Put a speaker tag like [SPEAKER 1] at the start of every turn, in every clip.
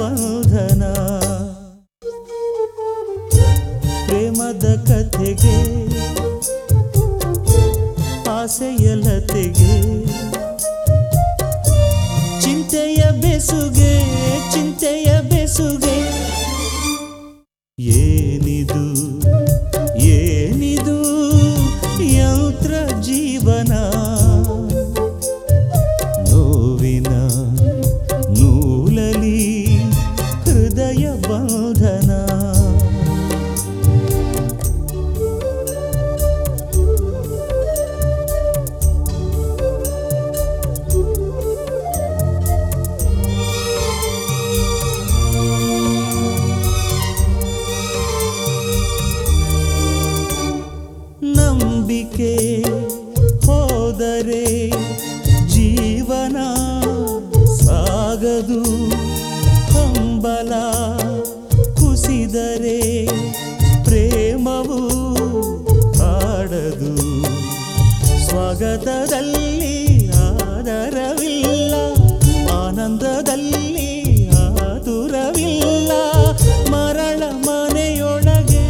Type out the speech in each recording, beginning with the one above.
[SPEAKER 1] ಬಂಧನ ಪ್ರೇಮದ ಕಥೆಗೆ ಆಸೆಯ ಲತೆಗೆ ಚಿಂತೆಯ ಬೆಸುಗೆ ಚಿಂತೆಯ ಬೆಸುಗೆ ಏನಿದು ಏನಿದು ಯಂತ್ರ ಜೀವನ ನೋವಿನ ನೂಲಲಿ ಹೃದಯ ಬಂಧನ ನಂಬಿಕೆ ಹೋದರೆ ಜೀವನ ಸಾಗದು ಹಂಬಲ ಕುಸಿದರೆ ಪ್ರೇಮವು ಆಡದು ಸ್ವಾಗತದಲ್ಲಿ ಆದರವಿಲ್ಲ ಆನಂದದಲ್ಲಿ ಆತುರವಿಲ್ಲ ಮರಳ ಮನೆಯೊಳಗೆ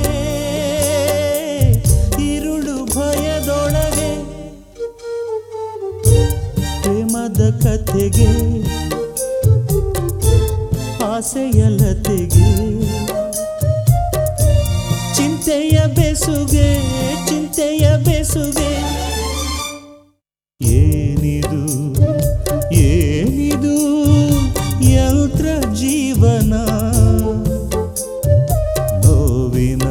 [SPEAKER 1] ഇരുಳು ಭಯದೊಳಗೆ ಪ್ರೇಮದ ಕಥೆಗೆ ಆಸೆಯ ಲತೆಗೆ ಚಿಂತೆಯ ಬೆಸುಗೆ ಚಿಂತೆಯ ಬೆಸುಗೆ ಏನಿದು ಏನಿದು ಯಂತ್ರ ಜೀವನ ನೋವಿನ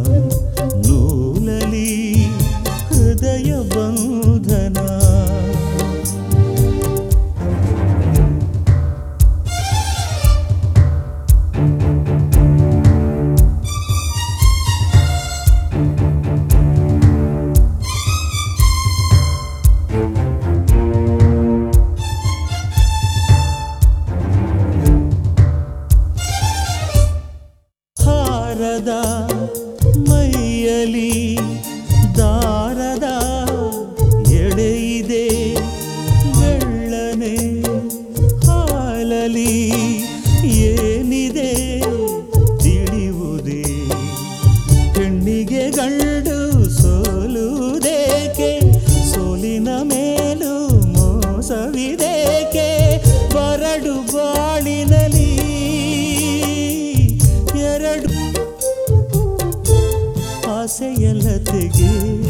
[SPEAKER 1] ನೂಲಲಿ ಹೃದಯ ಬಂಧನ ಹಾರದ ಮೈಯಲಿ ದಾರದ ಎಡೆಯಿದೆ ಬೆಳ್ಳನೆ ಹಾಲಲಿ ಏನಿದೆ ತಿಳಿಯುವುದೇ ಹೆಣ್ಣಿಗೆ ಗಂಡು ಸೋಲುವುದೇಕೆ ಸೋಲಿನ ಮೇಲೂ ಮೋಸವಿದೇಕೆ ಬರಡು ಬಾಳಿನಲಿ ಎರಡು ಆಸೆಯ ಲತೆಗೆ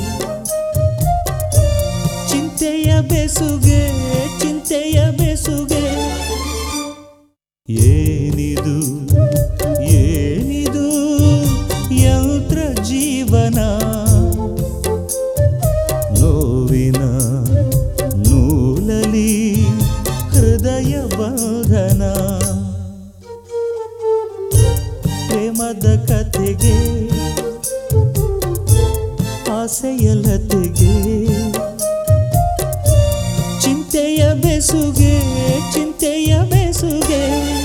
[SPEAKER 1] ಚಿಂತೆಯ ಬೆಸುಗೆ ಚಿಂತೆಯ ಬೆಸುಗೆ ಏನಿದು ಏನಿದು ಯಂತ್ರ ಜೀವನ ನೋವಿನ ನೂಲಲಿ ಹೃದಯ ಬಂಧನ ಪ್ರೇಮದ ಕಥೆಗೆ ಆಸೆಯ ಲತೆಗೆ ಚಿಂತೆಯ ಬೆಸುಗೆ ಚಿಂತೆಯ ಬೆಸುಗೆ